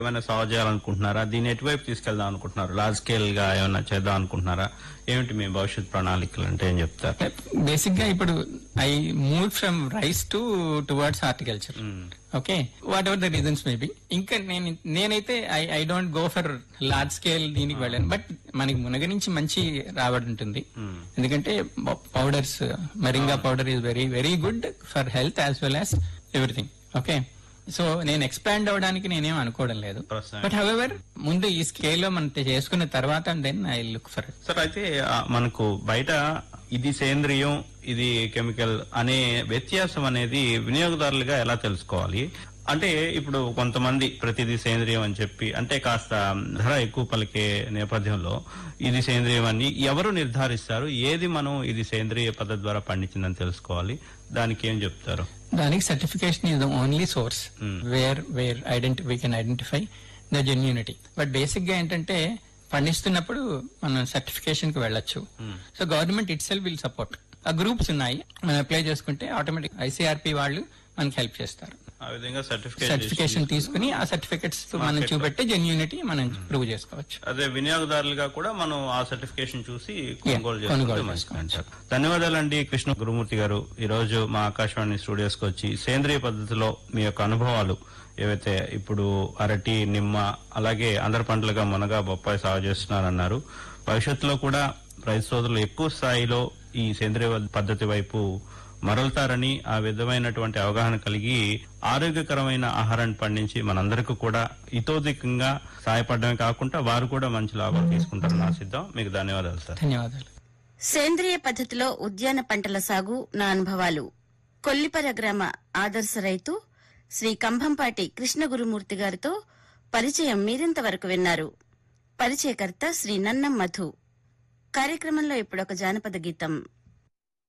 ఏమైనా సాల్వ్ చేయాలనుకుంటున్నారా దీన్ని ఎటువైపు తీసుకెళ్దాం అనుకుంటున్నారు లార్జ్ స్కేల్ గా ఏమైనా చేద్దాం అనుకుంటున్నారా ఏమిటి మీ భవిష్యత్ ప్రణాళికలు అంటే ఏం చెప్తారు బేసిక్ గా ఇప్పుడు I move from rice to towards horticulture okay whatever the reasons maybe ఇంకా నేను నేనైతే I I don't go for large scale దీనికి వెళ్ళాను బట్ మనకి మునగ నుంచి మంచి రాబడి ఉంటుంది ఎందుకంటే powders moringa powder is very very good for health as well as everything okay so నేను ఎక్స్పాండ్ అవడానికి నేనేం అనుకోవడం లేదు ప్రస్తుతం. బట్ హవెవర్ ముందు ఈ స్కేల్ లో మనం చేసుకున్న తర్వాత then I look for sir అయితే ఆ, మనకు బయట ఇది సేంద్రియం ఇది కెమికల్ అనే వ్యత్యాసం అనేది వినియోగదారులుగా ఎలా తెలుసుకోవాలి అంటే ఇప్పుడు కొంతమంది ప్రతిదీ సేంద్రియం అని చెప్పి అంటే కాస్త ధర ఎక్కువ పలికే నేపథ్యంలో ఇది సేంద్రియం అని ఎవరు నిర్ధారిస్తారు ఏది మనం ఇది సేంద్రియ పద్ధతి ద్వారా పండించిందని తెలుసుకోవాలి దానికి ఏం చెప్తారు దానికి certification is the only source Hmm. Where where identify we can identify the genuinity but basic గా ఏంటంటే పండిస్తున్నప్పుడు మనం సర్టిఫికేషన్ కి వెళ్ళొచ్చు so government itself will support ఆ గ్రూప్స్ ఉన్నాయి మనం అప్లై చేసుకుంటే ఆటోమేటిక్ ఐసీఆర్పి వాళ్ళు మనకి హెల్ప్ చేస్తారు ఆ విధంగా సర్టిఫికేట్ సర్టిఫికేషన్ తీసుకుని ఆ సర్టిఫికెట్స్ మనం Market లో. చూపెట్టి జెన్యూనిటీ మనం ప్రూవ్ చేసుకోవచ్చు అదే వినియోగదారులుగా కూడా మనం ఆ సర్టిఫికేషన్ చూసి కొనుగోలు Yeah, కొనుగోలు చేసుకుంటే మంచిది అంటారు ధన్యవాదాలండి కృష్ణ గురుమూర్తి గారు ఈ రోజు మా ఆకాశవాణి స్టూడియోస్ కి వచ్చి సేంద్రియ పద్ధతిలో మీ యొక్క అనుభవాలు ఏవైతే ఇప్పుడు అరటి నిమ్మ అలాగే అందరి పంటలుగా మునగ బొప్పాయి సాగు చేస్తున్నారన్నారు భవిష్యత్తులో కూడా రైతు సోదరులు ఎక్కువ స్థాయిలో ఈ సేంద్రియ పద్ధతి వైపు మరలుతారని ఆ విధమైనటువంటి అవగాహన కలిగి ఆరోగ్యకరమైన ఆహారాన్ని పండించి మనందరికీ కూడా ఇతోధికంగా సహాయపడమే కాకుండా వారు కూడా మంచి లాభాలు తీసుకుంటారని ఆశిద్దాం మీకు ధన్యవాదాలు సార్ ధన్యవాదాలు సేంద్రియ పద్ధతిలో ఉద్యాన పంటల సాగు నా అనుభవాలు కొల్లిపర గ్రామ ఆదర్శ రైతు శ్రీ కంభంపాటి కృష్ణ గురుమూర్తి గారితో పరిచయం మీరింతవరకు విన్నారు పరిచయకర్త శ్రీ నన్నం మధు కార్యక్రమంలో ఇప్పుడు ఒక జానపద గీతం